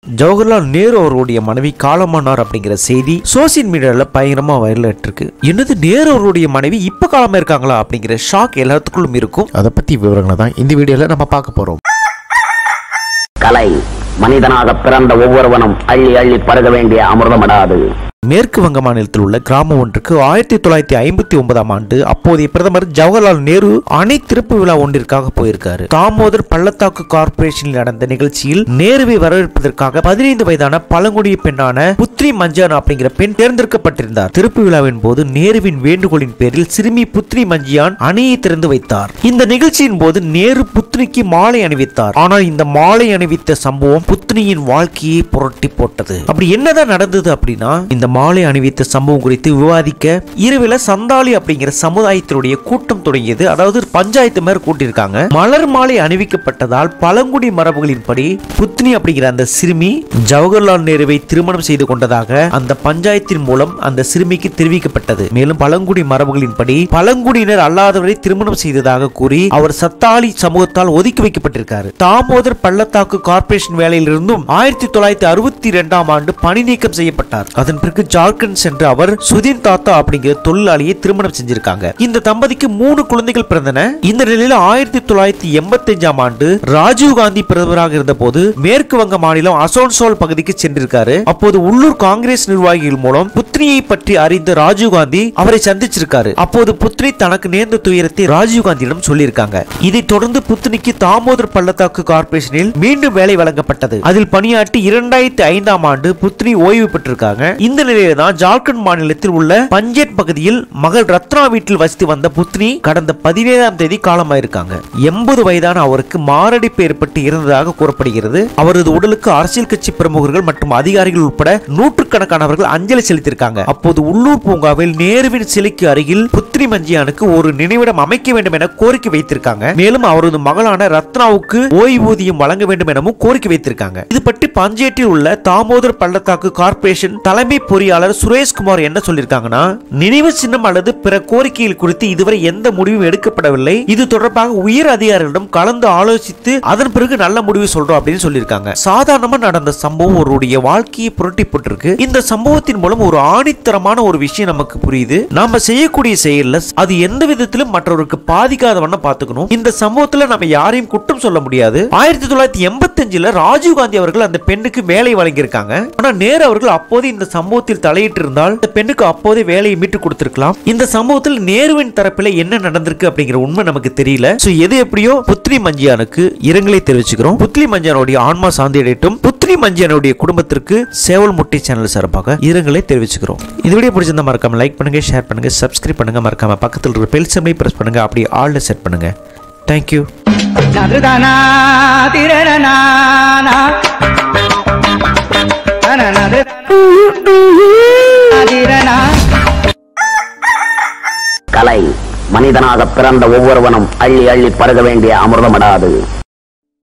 ஜவஹர்லால் நேரு அவருடைய மனைவி காலமானார் அப்படிங்கிற செய்தி சோசியல் மீடியால பயங்கரமா வைரல் இருக்கு என்னது நேரு அவருடைய மனைவி இப்ப காலமா இருக்காங்களா அப்படிங்கிற ஷாக் எல்லாத்துக்குள்ளும் இருக்கும் அதை பத்தி விவரங்களை தான் இந்த வீடியோல நம்ம பார்க்க போறோம் கலை மனிதனாக பிறந்த ஒவ்வொருவனும் அள்ளி அள்ளி பருக வேண்டிய அமிர்தமடாது மேற்கு வங்க மாநிலத்தில் உள்ள கிராமம் ஒன்றுக்கு ஆயிரத்தி தொள்ளாயிரத்தி ஐம்பத்தி ஒன்பதாம் ஆண்டு அப்போதைய பிரதமர் ஜவஹர்லால் நேரு அணை திறப்பு விழா ஒன்றிற்காக போயிருக்காரு தாமோதர் பள்ளத்தாக்கு கார்ப்பரேஷனில் நடந்த நிகழ்ச்சியில் நேருவை வரவேற்பதற்காக பதினைந்து வயதான பழங்குடிய பெண்ணான புத்ரி மஞ்சான் அப்படிங்கிற பெண் தேர்ந்தெடுக்கப்பட்டிருந்தார் திறப்பு விழாவின் போது நேருவின் வேண்டுகோளின் பேரில் சிறுமி புத்ரி மஞ்சியான் அணையை திறந்து வைத்தார் இந்த நிகழ்ச்சியின் போது நேரு புத்ரிக்கு மாலை அணிவித்தார் ஆனால் இந்த மாலை அணிவித்த சம்பவம் புத்னியின் வாழ்க்கையை புரட்டி போட்டது அப்படி என்னதான் நடந்தது அப்படின்னா இந்த மாலை அணிவித்த சம்பவம் குறித்து விவாதிக்க இரவில சந்தாலி அப்படிங்கிற சமுதாயத்தினுடைய கூட்டம் தொடங்கியது அதாவது பஞ்சாயத்து மாதிரி கூட்டியிருக்காங்க மலர் மாலை அணிவிக்கப்பட்டதால் பழங்குடி மரபுகளின்படி புத்னி அப்படிங்கிற அந்த சிறுமி ஜவஹர்லால் நேருவை திருமணம் செய்து கொண்டதாக அந்த பஞ்சாயத்தின் மூலம் அந்த சிறுமிக்கு தெரிவிக்கப்பட்டது மேலும் பழங்குடி மரபுகளின்படி பழங்குடியினர் அல்லாதவரை திருமணம் செய்ததாக கூறி அவர் சத்தாலி சமூகத்தால் ஒதுக்கி வைக்கப்பட்டிருக்காரு தாமோதர் பள்ளத்தாக்கு கார்ப்பரேஷன் வேலையிலிருந்தும் ஆயிரத்தி தொள்ளாயிரத்தி அறுபத்தி இரண்டாம் ஆண்டு பணி நீக்கம் செய்யப்பட்டார் அதன் பிறகு ஜார்க்கண்ட் சென்று அவர் சுதீன் தாத்தா அப்படிங்கிற தொழிலாளியை திருமணம் செஞ்சிருக்காங்க இந்த தம்பதிக்கு மூணு குழந்தைகள் பிறந்தன இந்த நிலையில ஆயிரத்தி தொள்ளாயிரத்தி எண்பத்தி அஞ்சாம் ஆண்டு ராஜீவ் காந்தி பிரதமராக இருந்த போது மேற்கு வங்க மாநிலம் அசோன்சோல் பகுதிக்கு சென்றிருக்காரு அப்போது உள்ளூர் காங்கிரஸ் நிர்வாகிகள் மூலம் புத்ரியை பற்றி அறிந்த ராஜீவ் காந்தி அவரை சந்திச்சிருக்காரு அப்போது புத்ரி தனக்கு நேர்ந்த துயரத்தை ராஜீவ் காந்தியிடம் சொல்லியிருக்காங்க இதைத் தொடர்ந்து புத்னிக்கு தாமோதர் பள்ளத்தாக்கு கார்ப்பரேஷனில் மீண்டும் வேலை வழங்கப்பட்டது அதில் பணியாற்றி இரண்டாயிரத்தி ஐந்தாம் ஆண்டு புத்ரி ஓய்வு பெற்றிருக்காங்க இந்த நிலையில தான் ஜார்க்கண்ட் மாநிலத்தில் உள்ள பஞ்சேட் பகுதியில் மகள் ரத்னா வீட்டில் வசித்து வந்த புத்னி கடந்த பதினேழாம் தேதி காலமாயிருக்காங்க எண்பது வயதான அவருக்கு மாரடைப்பு ஏற்பட்டு இருந்ததாக கூறப்படுகிறது அவரது உடலுக்கு அரசியல் கட்சி பிரமுகர்கள் மற்றும் அதிகாரிகள் உட்பட நூற்றுக்கணக்கானவர்கள் அஞ்சலி செலுத்தியிருக்காங்க அப்போது உள்ளூர் பூங்காவில் நேருவின் சிலைக்கு அருகில் புத்ரி மஞ்சியானுக்கு ஒரு நினைவிடம் அமைக்க வேண்டும் என கோரிக்கை வைத்திருக்காங்க மேலும் அவரது மகளான ரத்னாவுக்கு ஓய்வூதியம் வழங்க வேண்டும் எனவும் கோரிக்கை வைத்திருக்காங்க இது பற்றி பஞ்சேட்டில் உள்ள தாமோதர் பள்ளத்தாக்கு கார்ப்பரேஷன் தலைமை பொறியாளர் சுரேஷ்குமார் என்ன சொல்லியிருக்காங்கன்னா நினைவு சின்னம் அல்லது பிற கோரிக்கைகள் குறித்து இதுவரை எந்த முடிவும் எடுக்கப்படவில்லை இது தொடர்பாக உயர் அதிகாரிகளிடம் கலந்து ஆலோசித்து அதன் பிறகு நல்ல முடிவு சொல்றோம் அப்படின்னு சொல்லியிருக்காங்க சாதாரணமா நடந்த சம்பவம் ஒருடைய வாழ்க்கையை புரட்டி போட்டிருக்கு இந்த சம்பவத்தின் மூலம் ஒரு ஆணித்தரமான ஒரு விஷயம் நமக்கு புரியுது நாம செய்யக்கூடிய செயல்ல அது எந்த விதத்திலும் மற்றவருக்கு பாதிக்காத வண்ணம் பார்த்துக்கணும் இந்த சம்பவத்துல நம்ம யாரையும் குற்றம் சொல்ல முடியாது ஆயிரத்தி தொள்ளாயிரத்தி எண்பத்தி அஞ்சுல ராஜீவ் காந்தி அவர்கள் அந்த பெண்ணுக்கு வேலை வழங்கியிருக்காங்க ஆனா நேரு அவர்கள் அப்போது இந்த சம்பவத்தில் தலையிட்டு இருந்தால் இந்த பெண்ணுக்கு அப்போதே வேலையை மீட்டு கொடுத்திருக்கலாம் இந்த சம்பவத்தில் நேருவின் தரப்பில் என்ன நடந்திருக்கு அப்படிங்கிற உண்மை நமக்கு தெரியல சோ எது எப்படியோ புத்ரி மஞ்சியானுக்கு இரங்கலை தெரிவிச்சுக்கிறோம் புத்ரி மஞ்சியானுடைய ஆன்மா சாந்தி அடையட்டும் புத்ரி மஞ்சியானுடைய குடும்பத்திற்கு சேவல் முட்டை சேனல் சார்பாக இரங்கலை தெரிவிச்சுக்கிறோம் இந்த வீடியோ பிடிச்சிருந்தா மறக்காம லைக் பண்ணுங்க ஷேர் பண்ணுங்க சப்ஸ்கிரைப் பண்ணுங்க மறக்காம பக்கத்தில் இருக்கிற பெல் சிம்லை பிரஸ் பண்ணுங்க அப்படி ஆல்ல செட் பண்ணுங்க தேங்க்யூ நதுதனா திரணனானா தனனது திரணா கலை மனிதனாக பிறந்த ஒவ்வொருவனும் அள்ளி அள்ளி பருக வேண்டிய அமிர்தமடாது